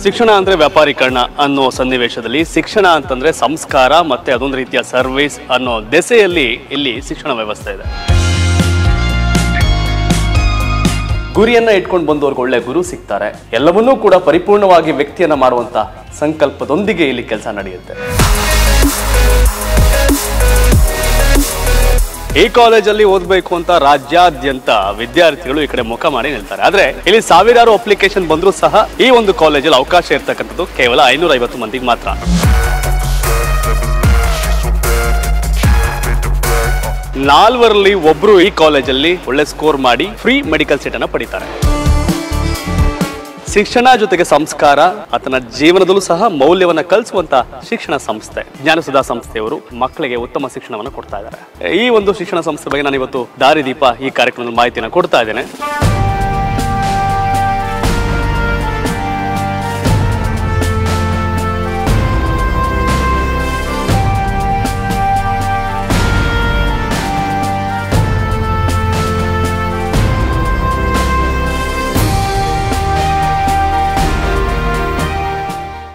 ಶಿಕ್ಷಣ ಅಂದ್ರೆ ವ್ಯಾಪಾರೀಕರಣ ಅನ್ನೋ ಸನ್ನಿವೇಶದಲ್ಲಿ ಶಿಕ್ಷಣ ಅಂತಂದ್ರೆ ಸಂಸ್ಕಾರ ಮತ್ತೆ ಅದೊಂದು ರೀತಿಯ ಸರ್ವಿಸ್ ಅನ್ನೋ ದೆಸೆಯಲ್ಲಿ ಇಲ್ಲಿ ಶಿಕ್ಷಣ ವ್ಯವಸ್ಥೆ ಇದೆ ಗುರಿಯನ್ನ ಇಟ್ಕೊಂಡು ಬಂದವ್ರಿಗೆ ಒಳ್ಳೆ ಗುರು ಸಿಗ್ತಾರೆ ಎಲ್ಲವನ್ನೂ ಕೂಡ ಪರಿಪೂರ್ಣವಾಗಿ ವ್ಯಕ್ತಿಯನ್ನ ಮಾಡುವಂತ ಸಂಕಲ್ಪದೊಂದಿಗೆ ಇಲ್ಲಿ ಕೆಲಸ ನಡೆಯುತ್ತೆ ಈ ಕಾಲೇಜಲ್ಲಿ ಓದಬೇಕು ಅಂತ ರಾಜ್ಯಾದ್ಯಂತ ವಿದ್ಯಾರ್ಥಿಗಳು ಈ ಕಡೆ ಮುಖ ಮಾಡಿ ನಿಲ್ತಾರೆ ಆದ್ರೆ ಇಲ್ಲಿ ಸಾವಿರಾರು ಅಪ್ಲಿಕೇಶನ್ ಬಂದರೂ ಸಹ ಈ ಒಂದು ಕಾಲೇಜಲ್ಲಿ ಅವಕಾಶ ಇರ್ತಕ್ಕಂಥದ್ದು ಕೇವಲ ಐನೂರ ಐವತ್ತು ಮಂದಿಗೆ ಮಾತ್ರ ನಾಲ್ವರಲ್ಲಿ ಒಬ್ರು ಈ ಕಾಲೇಜಲ್ಲಿ ಒಳ್ಳೆ ಸ್ಕೋರ್ ಮಾಡಿ ಫ್ರೀ ಮೆಡಿಕಲ್ ಸೀಟ್ ಅನ್ನ ಪಡಿತಾರೆ ಶಿಕ್ಷಣ ಜೊತೆಗೆ ಸಂಸ್ಕಾರ ಆತನ ಜೀವನದಲ್ಲೂ ಸಹ ಮೌಲ್ಯವನ್ನ ಕಲಿಸುವಂತ ಶಿಕ್ಷಣ ಸಂಸ್ಥೆ ಜ್ಞಾನಸುಧಾ ಸಂಸ್ಥೆಯವರು ಮಕ್ಕಳಿಗೆ ಉತ್ತಮ ಶಿಕ್ಷಣವನ್ನು ಕೊಡ್ತಾ ಇದ್ದಾರೆ ಈ ಒಂದು ಶಿಕ್ಷಣ ಸಂಸ್ಥೆ ಬಗ್ಗೆ ನಾನು ಇವತ್ತು ದಾರಿದೀಪ ಈ ಕಾರ್ಯಕ್ರಮದ ಮಾಹಿತಿಯನ್ನು ಕೊಡ್ತಾ ಇದ್ದೇನೆ